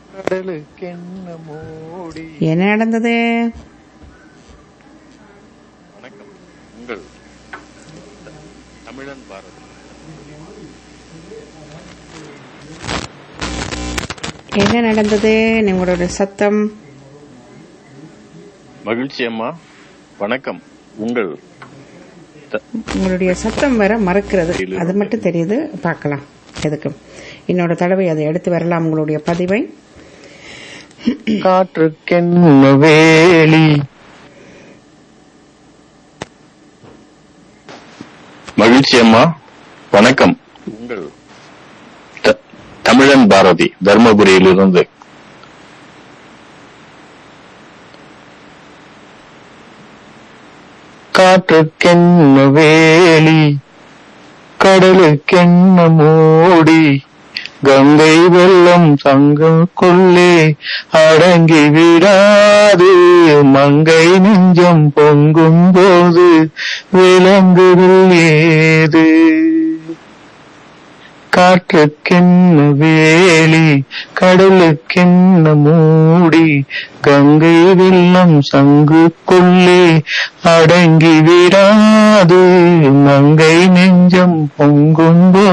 கடலுக்கென்ன மூடி என்ன நடந்தது வணக்கம் உங்கள் தமிழன் பாரதி என்ன நடந்தது உங்களோட சத்தம் மகிழ்ச்சி அம்மா வணக்கம் உங்கள் த- உங்களுடைய சத்தம் வர மறக்கிறது அது மட்டும் தெரியுது பார்க்கலாம் எதுக்கும் இன்னொரு தடவை அதை எடுத்து வரலாம் உங்களுடைய பதிவை காற்றுக்கென்ன வேலி மகிழ்ச்சி அம்மா வணக்கம் உங்கள் த- தமிழன் பாரதி தர்மபுரியிலிருந்து காற்றுக்கென்ன வேலி கடலுக்கென்ன மூடி கங்கை வெள்ளம் சங்குக்குள்ளே அடங்கி விடாது மங்கை நெஞ்சம் பொங்கும் போது விலங்குகள் ஏது காற்றுக்கென்ன வேலி கடலுக்கென்ன மூடி கங்கை வெள்ளம் சங்குக்குள்ளே அடங்கி விடாது மங்கை நெஞ்சம் பொங்கும் போது